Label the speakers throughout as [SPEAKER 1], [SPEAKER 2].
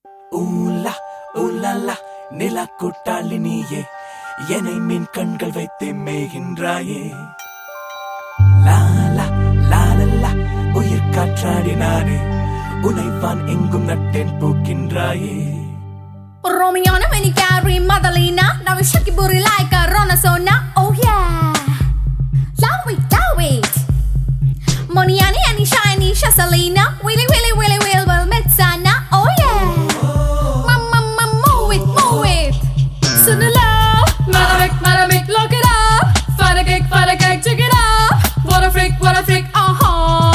[SPEAKER 1] ஊலா ஊலாலா நிலா கூட்டாளி நீயே என்னை மின் கண்கள் வைத்தே மேகின்றாயே லாலா லாலல்லா உயிர் காற்றாடி நானே உனைவான் எங்கும் நட்டேன் பூக்கின்றாயே
[SPEAKER 2] Romiona when you carry Madalena Now we shake your booty like a Ronasona Oh yeah Love it, love it Moniani and shiny Shasalina Willy willy willy will will Metsana Oh yeah Mama mama move it, move it Sunula Madamic, Madamic, look it up Fight a kick, fight a kick, check it up What a freak, what a freak, uh-huh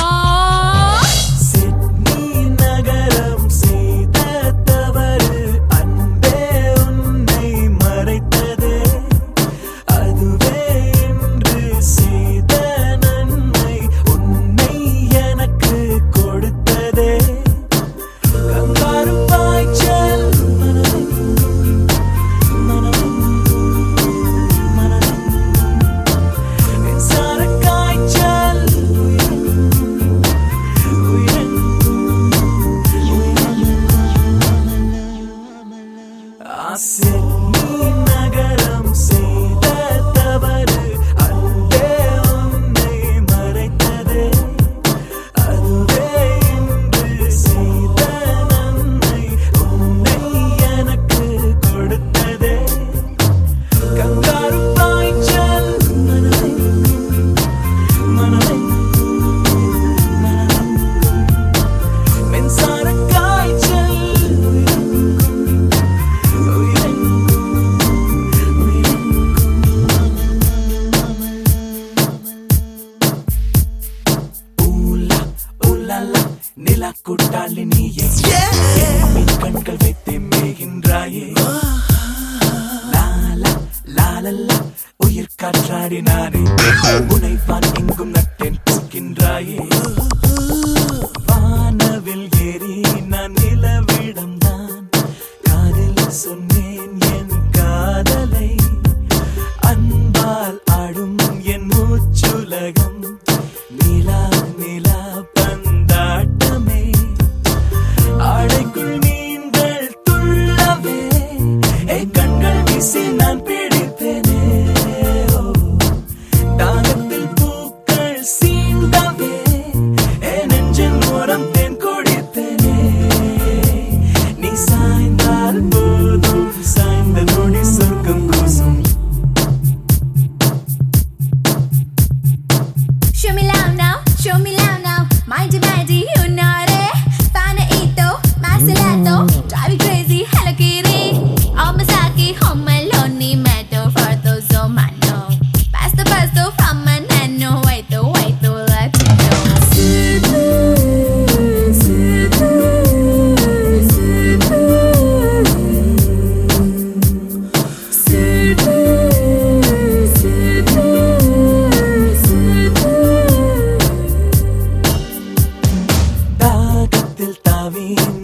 [SPEAKER 1] Sydney நகரம் செய்த தவறு அன்பே உன்னை மறைத்ததே அதுவே இன்று செய்த நன்மை உன்னை எனக்கு கொடுத்ததே கங்காரு பாய்ச்சல் மின்சார காய்ச்சல் சிட்னி நகரம் செய்த தவறு அன்பே உன்னை மறைத்ததே அதுவே இன்று செய்த நன்மை உன்னை எனக்கு கொடுத்ததே கங்காரு பாய்ச்சல் மனமெங்கும் மனமெங்கும் மனமெங்கும் மின்சார காய்ச்சல் உயிரெங்கும் உயிரெங்கும் ஊலா ஊலாலா நிலா கூட்டாளி நீயே மின் கண்கள் வைத்தே மேகின்றாயே லாலா லாலல்லா உயிர் காற்றாடி நானே உனைவான் எங்கும் நட்டேன் பூக்கின்றாயே வானவில் ஏறி நான் நிலவிடம்தான் காதில் சொன்னேன் என் காதலை அன்பால் ஆடும் என் மூச்சுலகம் நிலா நிலா பந்தாட்டமே ஆடைக்குள் நீங்கள் துள்ளவே என் கண்கள் வீசி நான் பிடித்தேனே ஓ. தாகத்தில் பூக்கள் சீண்டவே என் நெஞ்சின் ஓரம் தேன் குடித்தேனே நீ சாய்ந்தால் போதும் சாய்ந்த நொடி சொர்க்கம் கூசும்
[SPEAKER 2] Show me love now, show me love now. Mighty mighty, you know it. Fanaito, Marcelato, drive you crazy, Hello Kitty. Oh, Masaki, home alone, metal for those so mano. Pasto, pasto, from a nano, wait to wait to let you know.
[SPEAKER 1] தாகத்தில் தாவி